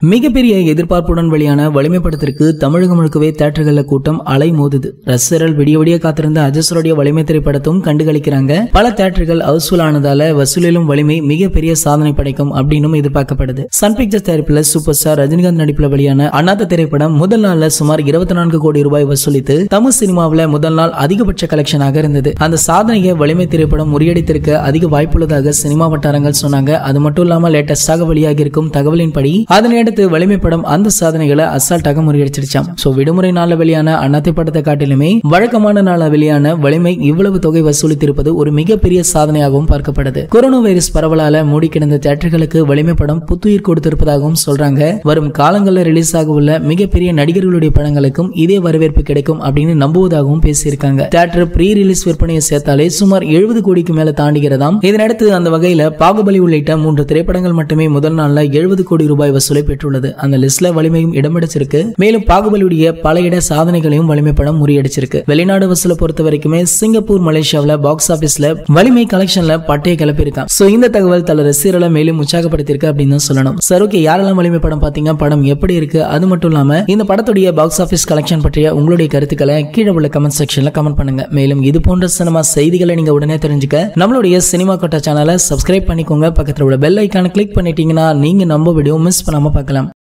மிகப்பெரிய எதிர்பார்ப்புடன் வெளியான வலிமை படத்திற்கு தமிழகம் முழுக்கவே தேட்டர்கள கூட்டம் அலை மோதுது ரசிகர்கள் விடிய விடிய காத்திருந்த அஜஸ்வருடைய வலிமை திரைப்படத்தும் கண்டுகளிக்கிறாங்க பல தேட்டர்கள் ஹவுஸ்ஃபுல் ஆனதால வசூலிலும் வலிமை மிகப்பெரிய சாதனை படைக்கும் அப்படின்னும் எதிர்பார்க்கப்படுது சன் பிக்சர்ஸ் தயாரிப்புல சூப்பர் ஸ்டார் ரஜினிகாந்த் நடிப்புல வெளியான அண்ணாத்த திரைப்படம் முதல் நாள்ல சுமார் இருபத்தி நான்கு கோடி ரூபாய் வசூலித்து தமிழ் சினிமாவில் முதல் நாள் அதிகபட்ச கலெக்ஷனாக இருந்தது அந்த சாதனையை வலிமை திரைப்படம் முறியடித்திருக்க அதிக வாய்ப்புள்ளதாக சினிமா வட்டாரங்கள் சொன்னாங்க அது மட்டும் இல்லாம லேட்டஸ்டாக வெளியாகி இருக்கும் தகவலின்படி அதனை அடுத்து வலிமை படம் அந்த சாதனைகளை அசால்ட்டாக முறியடிச்சிருச்சாம் சோ விடுமுறை நாள்ல வெளியான அண்ணாத்தை படத்தை காட்டிலுமே வழக்கமான நாள வெளியான வலிமை இவ்வளவு தொகை வசூலித்திருப்பது ஒரு மிகப்பெரிய சாதனையாகவும் பார்க்கப்படுது கொரோனா வைரஸ் பரவலால மூடி கிடந்த தேட்டர்களுக்கு வலிமை படம் புத்துயிர் கொடுத்திருப்பதாகவும் சொல்றாங்க வரும் காலங்களில் ரிலீஸ் ஆக உள்ள மிகப்பெரிய நடிகர்களுடைய படங்களுக்கும் இதே வரவேற்பு கிடைக்கும் அப்படின்னு நம்புவதாகவும் பேசியிருக்காங்க தேட்டர் ப்ரீ ரிலீஸ் விற்பனையை சேர்த்தாலே சுமார் எழுபது கோடிக்கு மேல தாண்டுகிறதாம் இதனடுத்து அந்த வகையில பாகுபலி உள்ளிட்ட மூன்று திரைப்படங்கள் மட்டுமே முதல் நாள்ல எழுபது கோடி ரூபாய் வசூலை பெற்றுள்ளது அந்த லிஸ்ட்ல வலிமையும் இடம் பிடிச்சிருக்கு மேலும் பாகுபலியுடைய பல இட சாதனைகளையும் வலிமை படம் முறியடிச்சிருக்கு வெளிநாடு வசூலை பொறுத்த வரைக்குமே சிங்கப்பூர் மலேசியாவில் பாக்ஸ் ஆபீஸ்ல வலிமை கலெக்ஷன்ல பட்டையை கிளப்பியிருக்கான் சோ இந்த தகவல் தல ரசிகர்களை மேலும் உற்சாகப்படுத்தியிருக்கு அப்படின்னு தான் சொல்லணும் சார் ஓகே யாரெல்லாம் வலிமை படம் பாத்தீங்க படம் எப்படி இருக்கு அது மட்டும் இல்லாம இந்த படத்துடைய பாக்ஸ் ஆபீஸ் கலெக்ஷன் பற்றிய உங்களுடைய கருத்துக்களை கீழே உள்ள கமெண்ட் செக்ஷன்ல கமெண்ட் பண்ணுங்க மேலும் இது போன்ற சினிமா செய்திகளை நீங்க உடனே தெரிஞ்சுக்க நம்மளுடைய சினிமா கொட்டா சேனலை சப்ஸ்கிரைப் பண்ணிக்கோங்க பக்கத்துல உள்ள பெல் ஐக்கான கிளிக் பண்ணிட்டீங்கன்னா நீங்க நம்ம வீடியோ மிஸ் பண்ணாம பார்க்கலாம்